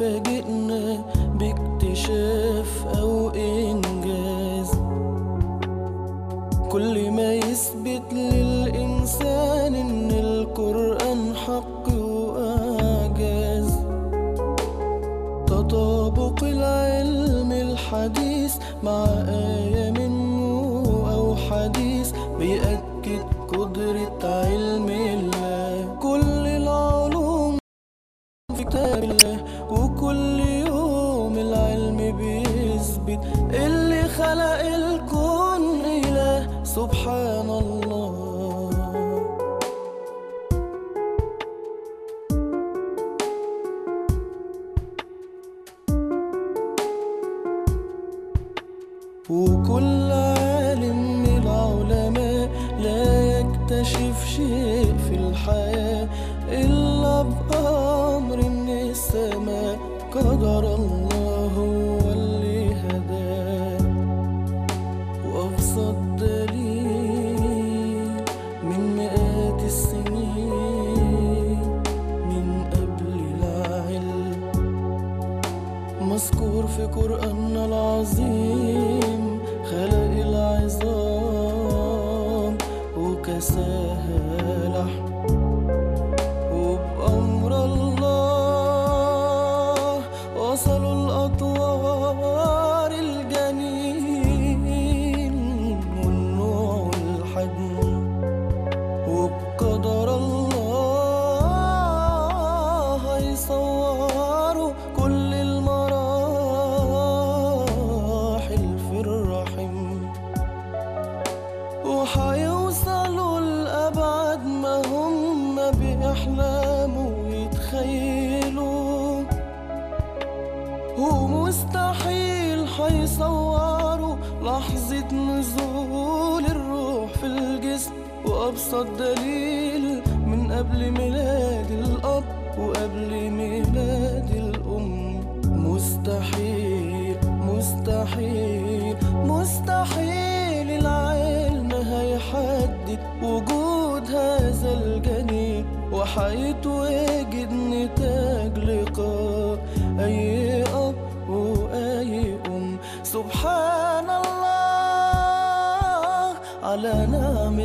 فاجئنا باكتشاف أو إنجاز كل ما يثبت للإنسان إن القرآن حق وإعجاز تطابق العلم الحديث مع آية منه أو حديث بيأكد قدرة علم الله كل العلوم في كتاب الله وكل يوم العلم بيثبت اللي خلق الكون إله سبحان الله وكل عالم من العلماء لا يكتشف شيء في الحياة إلا بأمر من السماء قدر الله هو اللي هداه وأبسط دليل من مئات السنين من قبل العلم مذكور في قرآننا العظيم خلق العظام وكساها لحم وبأمر الله وصلوا الأطوار الجنين والنوع والحجم وبقدر الله هيصوروا كل المراحل في الرحم وحيوصلوا لأبعد ما هم بيحلموا ويتخيلوا ومستحيل حيصوروا لحظة نزول الروح في الجسم وأبسط دليل من قبل ميلاد الأب وقبل ميلاد الأم مستحيل مستحيل مستحيل العلم هيحدد وجود هذا الجنين وحيتواجد نتاج لقاء أي أب وأي أم سبحان الله على نعم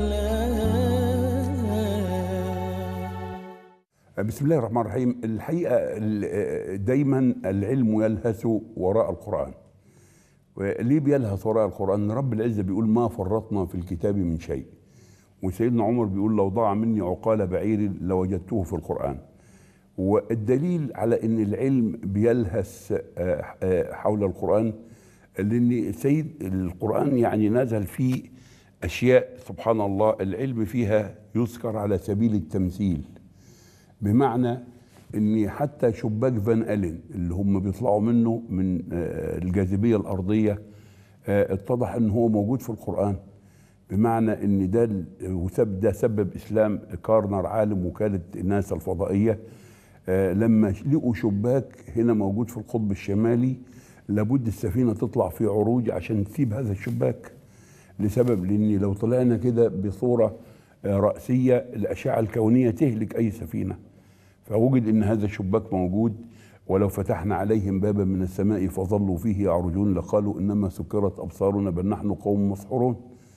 الله بسم الله الرحمن الرحيم الحقيقة ال- دايما العلم يلهث وراء القرآن ليه بيلهث وراء القرآن رب العزة بيقول ما فرطنا في الكتاب من شيء وسيدنا عمر بيقول لو ضاع مني عقال بعير لوجدته في القرآن والدليل على ان العلم بيلهث آه، آه، حول القرآن لان سيد القرآن يعني نزل فيه اشياء سبحان الله العلم فيها يذكر على سبيل التمثيل بمعنى ان حتى شباك فان الين اللي هم بيطلعوا منه من آه، الجاذبيه الارضيه آه، اتضح ان هو موجود في القران بمعنى ان ده ال- وسبب ده سبب اسلام كارنر عالم وكاله الناسا الفضائيه آه، لما لقوا شباك هنا موجود في القطب الشمالي لابد السفينه تطلع في عروج عشان تسيب هذا الشباك لسبب لان لو طلعنا كده بصوره آه، راسيه الاشعه الكونيه تهلك اي سفينه فوجد ان هذا الشباك موجود ولو فتحنا عليهم بابا من السماء فظلوا فيه يعرجون لقالوا انما سكرت ابصارنا بل نحن قوم مسحورون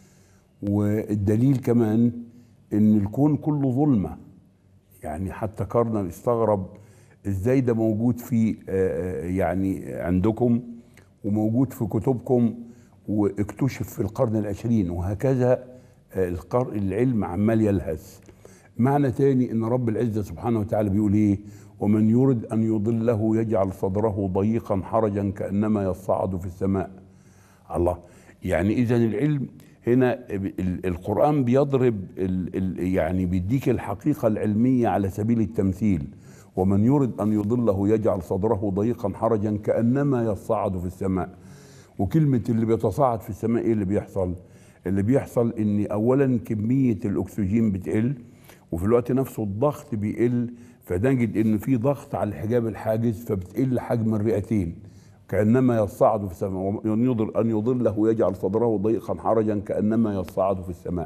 والدليل كمان ان الكون كله ظلمه يعني حتى كارنر استغرب ازاي ده موجود في آه، يعني عندكم وموجود في كتبكم واكتشف في القرن العشرين وهكذا آه، القر- العلم عمال يلهث معنى تاني ان رب العزه سبحانه وتعالى بيقول ايه ومن يرد ان يضله يجعل صدره ضيقا حرجا كانما يصعد في السماء الله يعني اذا العلم هنا ال- القران بيضرب ال ال يعني بيديك الحقيقه العلميه على سبيل التمثيل ومن يرد ان يضله يجعل صدره ضيقا حرجا كانما يصعد في السماء وكلمه اللي بيتصاعد في السماء ايه اللي بيحصل اللي بيحصل ان اولا كميه الاكسجين بتقل وفي الوقت نفسه الضغط بيقل فنجد ان في ضغط على الحجاب الحاجز فبتقل حجم الرئتين كانما يصعد في السماء ومن يضل ان يضله يجعل صدره ضيقا حرجا كانما يصعد في السماء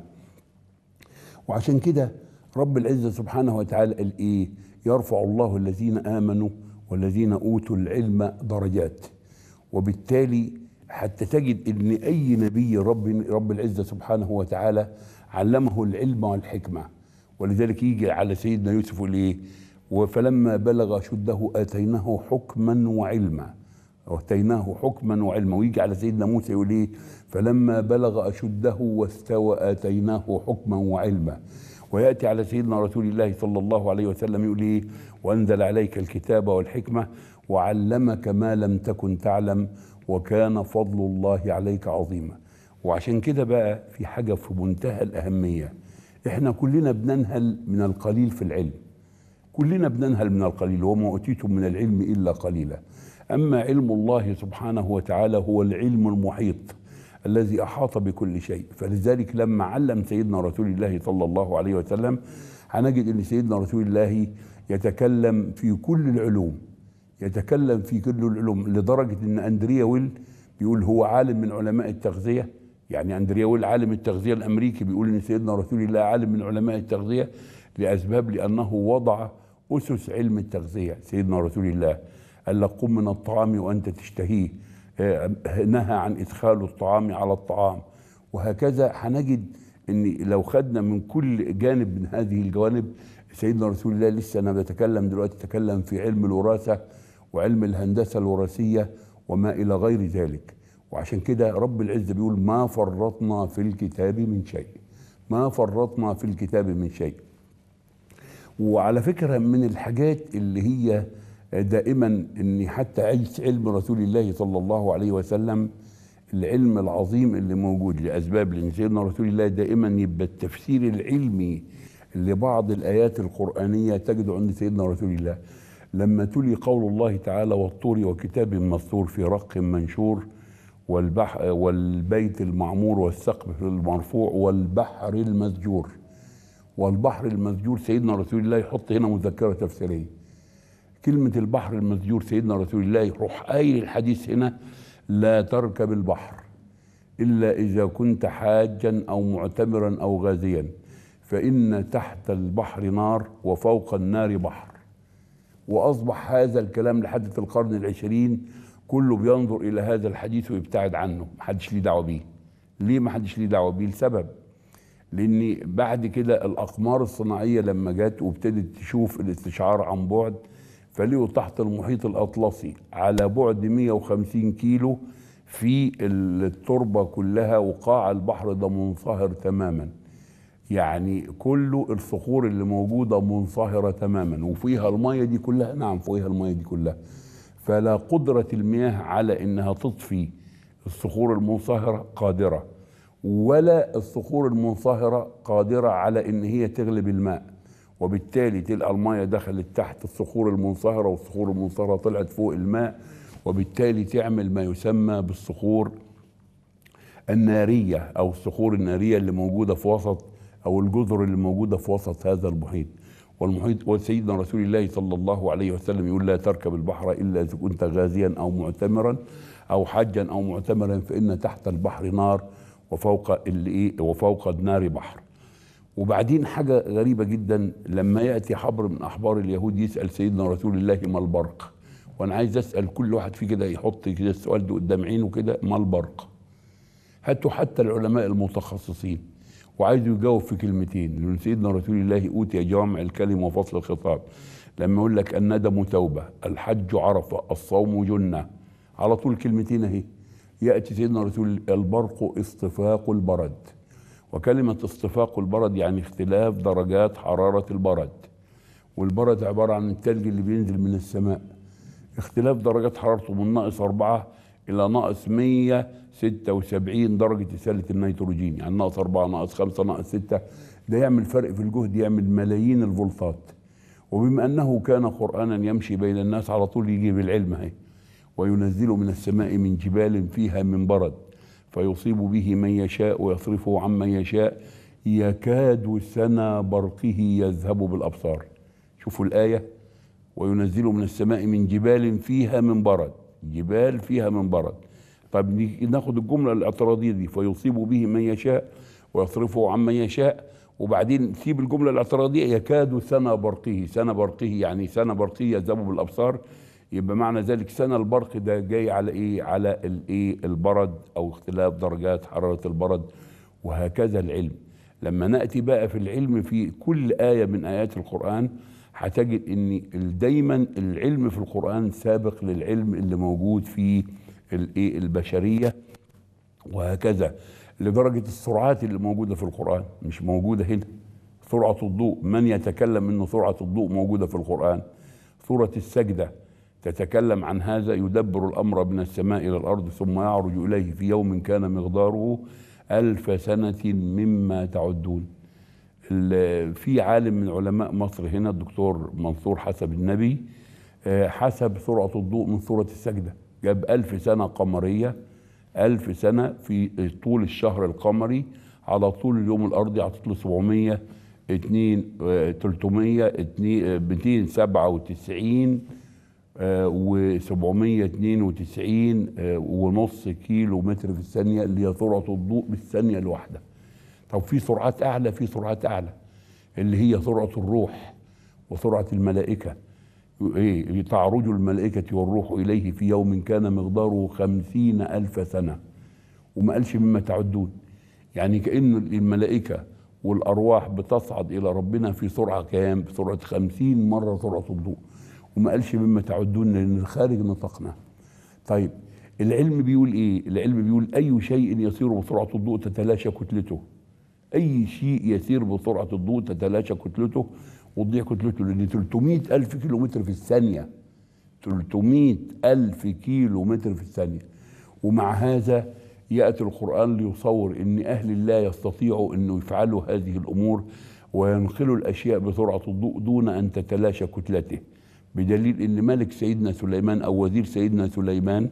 وعشان كده رب العزه سبحانه وتعالى قال ايه يرفع الله الذين امنوا والذين اوتوا العلم درجات وبالتالي حتى تجد ان اي نبي رب رب العزه سبحانه وتعالى علمه العلم والحكمه ولذلك يجي على سيدنا يوسف يقول ايه فلما بلغ شده اتيناه حكما وعلما واتيناه حكما وعلما ويجي على سيدنا موسى يقول ايه فلما بلغ اشده واستوى اتيناه حكما وعلما وياتي على سيدنا رسول الله صلى الله عليه وسلم يقول ايه وانزل عليك الكتاب والحكمه وعلمك ما لم تكن تعلم وكان فضل الله عليك عظيما وعشان كده بقى في حاجه في منتهى الاهميه احنا كلنا بننهل من القليل في العلم كلنا بننهل من القليل وما اوتيتم من العلم الا قليلا اما علم الله سبحانه وتعالى هو العلم المحيط الذي احاط بكل شيء فلذلك لما علم سيدنا رسول الله صلى الله عليه وسلم هنجد ان سيدنا رسول الله يتكلم في كل العلوم يتكلم في كل العلوم لدرجه ان اندريا ويل بيقول هو عالم من علماء التغذيه يعني اندريا ويل عالم التغذيه الامريكي بيقول ان سيدنا رسول الله عالم من علماء التغذيه لاسباب لانه وضع اسس علم التغذيه سيدنا رسول الله قال لك قم من الطعام وانت تشتهيه آه، نهى عن ادخال الطعام على الطعام وهكذا هنجد ان لو خدنا من كل جانب من هذه الجوانب سيدنا رسول الله لسه انا بتكلم دلوقتي تكلم في علم الوراثه وعلم الهندسه الوراثيه وما الى غير ذلك وعشان كده رب العزه بيقول ما فرطنا في الكتاب من شيء ما فرطنا في الكتاب من شيء وعلى فكره من الحاجات اللي هي دائما ان حتى عيش علم رسول الله صلى الله عليه وسلم العلم العظيم اللي موجود لاسباب لان سيدنا رسول الله دائما يبقى التفسير العلمي لبعض الايات القرانيه تجد عند سيدنا رسول الله لما تلي قول الله تعالى والطور وكتاب مسطور في رق منشور والبحر والبيت المعمور والسقف المرفوع والبحر المسجور والبحر المسجور سيدنا رسول الله يحط هنا مذكره تفسيريه كلمه البحر المسجور سيدنا رسول الله يروح قايل الحديث هنا لا تركب البحر الا اذا كنت حاجا او معتمرا او غازيا فان تحت البحر نار وفوق النار بحر واصبح هذا الكلام لحد القرن العشرين كله بينظر الى هذا الحديث ويبتعد عنه محدش ليه دعوه بيه ليه محدش ليه دعوه بيه لسبب لان بعد كده الاقمار الصناعيه لما جت وابتدت تشوف الاستشعار عن بعد فلقوا تحت المحيط الاطلسي على بعد 150 كيلو في التربه كلها وقاع البحر ده منصهر تماما يعني كله الصخور اللي موجوده منصهره تماما وفيها الميه دي كلها نعم فيها الميه دي كلها فلا قدره المياه على انها تطفي الصخور المنصهره قادره ولا الصخور المنصهره قادره على ان هي تغلب الماء وبالتالي تلقى الميه دخلت تحت الصخور المنصهره والصخور المنصهره طلعت فوق الماء وبالتالي تعمل ما يسمى بالصخور الناريه او الصخور الناريه اللي موجوده في وسط او الجزر اللي موجوده في وسط هذا المحيط والمحيط وسيدنا رسول الله صلى الله عليه وسلم يقول لا تركب البحر الا اذا كنت غازيا او معتمرا او حجا او معتمرا فان تحت البحر نار وفوق الايه وفوق النار بحر وبعدين حاجه غريبه جدا لما ياتي حبر من احبار اليهود يسال سيدنا رسول الله ما البرق وانا عايز اسال كل واحد فيه كده يحط كده السؤال ده قدام عينه كده ما البرق هاتوا حتى العلماء المتخصصين وعايز يجاوب في كلمتين لان سيدنا رسول الله اوتي جوامع الكلم وفصل الخطاب لما يقول لك الندم توبه الحج عرفه الصوم جنه على طول كلمتين اهي ياتي سيدنا رسول البرق اصطفاق البرد وكلمه اصطفاق البرد يعني اختلاف درجات حراره البرد والبرد عباره عن الثلج اللي بينزل من السماء اختلاف درجات حرارته من ناقص أربعة إلى ناقص 176 درجة إسالة النيتروجين يعني ناقص أربعة ناقص خمسة ناقص ستة ده يعمل فرق في الجهد يعمل ملايين الفولتات وبما أنه كان قرآنا يمشي بين الناس على طول يجي بالعلم هي وينزل من السماء من جبال فيها من برد فيصيب به من يشاء ويصرفه عن من يشاء يكاد سنا برقه يذهب بالأبصار شوفوا الآية وينزل من السماء من جبال فيها من برد جبال فيها من برد طب ناخد الجمله الاعتراضيه دي فيصيب به من يشاء ويصرفه عن من يشاء وبعدين سيب الجمله الاعتراضيه يكاد سنة برقه سنة برقه يعني سنة برقه يذهب بالابصار يبقى معنى ذلك سنة البرق ده جاي على ايه على الايه البرد او اختلاف درجات حرارة البرد وهكذا العلم لما نأتي بقى في العلم في كل آية من آيات القرآن هتجد ان دايما العلم في القرآن سابق للعلم اللي موجود في الايه البشرية وهكذا لدرجة السرعات اللي موجودة في القرآن مش موجودة هنا سرعة الضوء من يتكلم انه سرعة الضوء موجودة في القرآن سورة السجدة تتكلم عن هذا يدبر الأمر من السماء إلى الأرض ثم يعرج إليه في يوم كان مقداره ألف سنة مما تعدون ال- في عالم من علماء مصر هنا الدكتور منصور حسب النبي آه، حسب سرعة الضوء من سورة السجدة جاب ألف سنة قمرية ألف سنة في طول الشهر القمري على طول اليوم الأرضي أعطت له 700 2 300 297 و 792 ونص كيلو متر في الثانية اللي هي سرعة الضوء بالثانية الواحدة طب في سرعات أعلى في سرعات أعلى اللي هي سرعة الروح وسرعة الملائكة إيه تعرج الملائكة والروح إليه في يوم كان مقداره خمسين ألف سنة وما قالش مما تعدون يعني كأن الملائكة والأرواح بتصعد إلى ربنا في سرعة كام بسرعة خمسين مرة سرعة الضوء وما قالش مما تعدون لأن خارج نطاقنا طيب العلم بيقول إيه العلم بيقول أي شيء يسير بسرعة الضوء تتلاشى كتلته أي شيء يسير بسرعة الضوء تتلاشى كتلته وتضيع كتلته لأن 300 ألف كيلو متر في الثانية 300 ألف كيلو متر في الثانية ومع هذا يأتي القرآن ليصور أن أهل الله يستطيعوا أنه يفعلوا هذه الأمور وينقلوا الأشياء بسرعة الضوء دون أن تتلاشى كتلته بدليل أن ملك سيدنا سليمان أو وزير سيدنا سليمان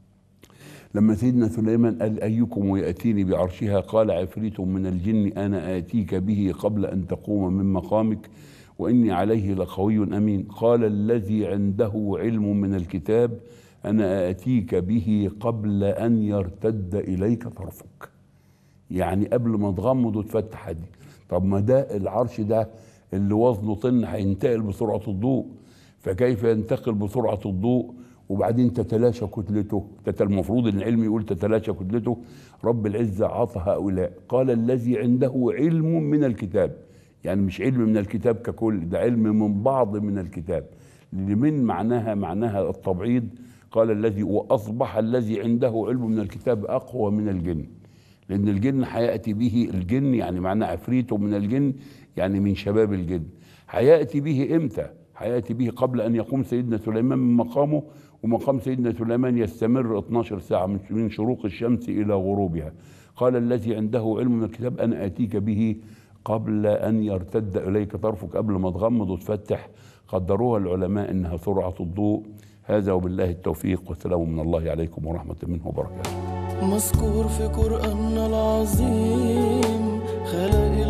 لما سيدنا سليمان قال أيكم يأتيني بعرشها قال عفريت من الجن أنا آتيك به قبل أن تقوم من مقامك وإني عليه لقوي أمين قال الذي عنده علم من الكتاب أنا آتيك به قبل أن يرتد إليك طرفك يعني قبل ما تغمض وتفتح دي طب ما ده العرش ده اللي وزنه طن هينتقل بسرعة الضوء فكيف ينتقل بسرعة الضوء وبعدين تتلاشى كتلته تت- المفروض ان العلم يقول تتلاشى كتلته رب العزة عطى هؤلاء قال الذي عنده علم من الكتاب يعني مش علم من الكتاب ككل ده علم من بعض من الكتاب اللي من معناها معناها التبعيض قال الذي واصبح الذي عنده علم من الكتاب اقوى من الجن لان الجن هياتي به الجن يعني معناه عفريت من الجن يعني من شباب الجن هياتي به امتى هياتي به قبل ان يقوم سيدنا سليمان من مقامه ومقام سيدنا سليمان يستمر 12 ساعه من- من شروق الشمس الى غروبها قال الذي عنده علم من الكتاب انا اتيك به قبل ان يرتد اليك طرفك قبل ما تغمض وتفتح قدروها العلماء انها سرعه الضوء هذا وبالله التوفيق والسلام من الله عليكم ورحمه منه وبركاته مذكور في قرآننا العظيم خلق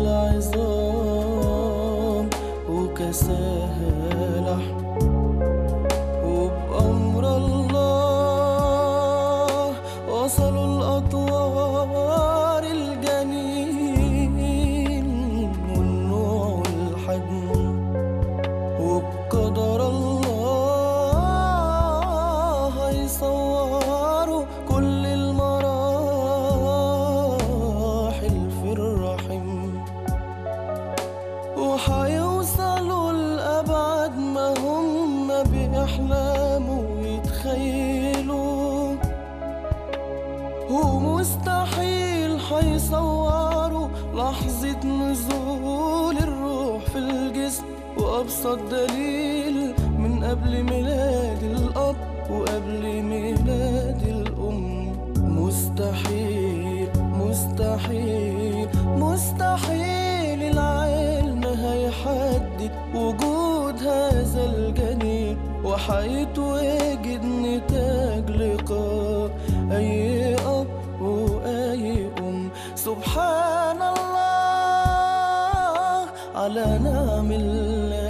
العظام وكساها لحم وبأمر الله وصلوا الأطوار الجنين والنوع والحجم وبقدر الله هيصوروا كل المراحل في الرحم وحيوصلوا لأبعد ما هم بيحلموا ويتخيلوا ومستحيل حيصوروا لحظة نزول الروح في الجسم وأبسط دليل من قبل ميلاد الأب وقبل ميلاد الأم مستحيل مستحيل مستحيل العلم هيحدد وجود هذا الجنين وحيتواجد نتاج لقاء أي أب وأي أم سبحان الله على نعم الله